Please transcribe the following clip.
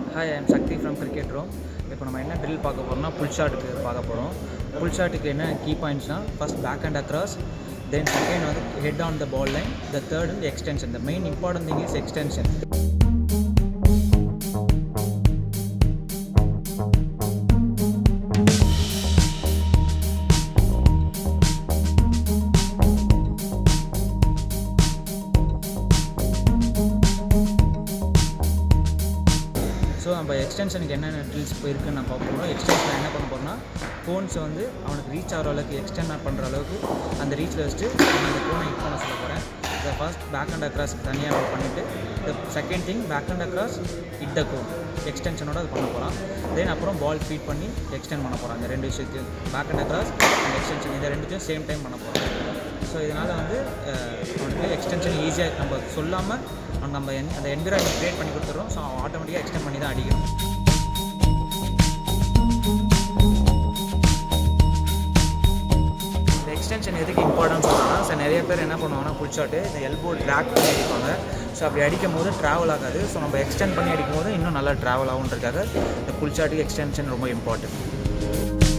hi I'm Sakthi from cricket room இப்போ நம்ம என்ன ட்ரில் பார்க்க போகிறோம்னா புல் ஷாட்டுக்கு பார்க்க போகிறோம் புல் ஷாட்டுக்கு என்ன கீ பாயிண்ட்ஸ்னால் first back and across then second வந்து head on the ball line the third வந்து extension the main important thing is extension so நம்ம எக்ஸ்டென்ஷனுக்கு என்னென்ன ட்ரில்ஸ் இப்போ இருக்குன்னு நான் பார்க்க போகிறோம் எக்ஸ்டென்ஷன் என்ன பண்ண போகிறோம்னா கோன்ஸை வந்து அவனுக்கு ரீச் ஆகிற அளவுக்கு எக்ஸ்டெண்ட் பண்ணுற அளவுக்கு அந்த ரீச்சில் வச்சுட்டு நான் அந்த கோனை ஹிட் பண்ண சொல்ல போகிறேன் இதை ஃபர்ஸ்ட் பேக் அண்ட் அக்ராஸ் தனியாக நம்ம பண்ணிவிட்டு the second thing back and across it the cone எக்ஸ்டென்ஷனோட அது பண்ண போகிறான் தென் அப்புறம் பால் ஃபீட் பண்ணி எக்ஸ்டெண்ட் பண்ண போகிறான் இந்த ரெண்டு விஷயத்தையும் back and across and extension இந்த ரெண்டுத்தையும் சேம் டைம் பண்ண போகிறோம் ஸோ இதனால் வந்து அஹ், அவனுக்கு எக்ஸ்டென்ஷன் ஈஸியாக நம்ம சொல்லாமல் அவன் நம்ம என் அந்த என்விரான்மெண்ட் க்ரியேட் பண்ணி கொடுத்துறோம் ஸோ அவன் ஆட்டோமேட்டிக்காக எக்ஸ்டெண்ட் பண்ணி தான் அடிக்கணும் இந்த எக்ஸ்டென்ஷன் எதுக்கு இம்பார்ட்டன்ஸ் சொன்னா சார் நிறைய பேர் என்ன பண்ணுவாங்கன்னா புல் ஷாட்டு இந்த எல்போ ட்ராக் பண்ணி அடிப்பாங்க ஸோ அப்படி அடிக்கும் போது ட்ராவல் ஆகாது ஸோ நம்ம எக்ஸ்டெண்ட் பண்ணி அடிக்கும் போது இன்னும் நல்லா ட்ராவல் ஆகுன்றதுக்காக இந்த புல் ஷாட்டுக்கு எக்ஸ்டென்ஷன் ரொம்ப இம்பார்ட்டன்ட்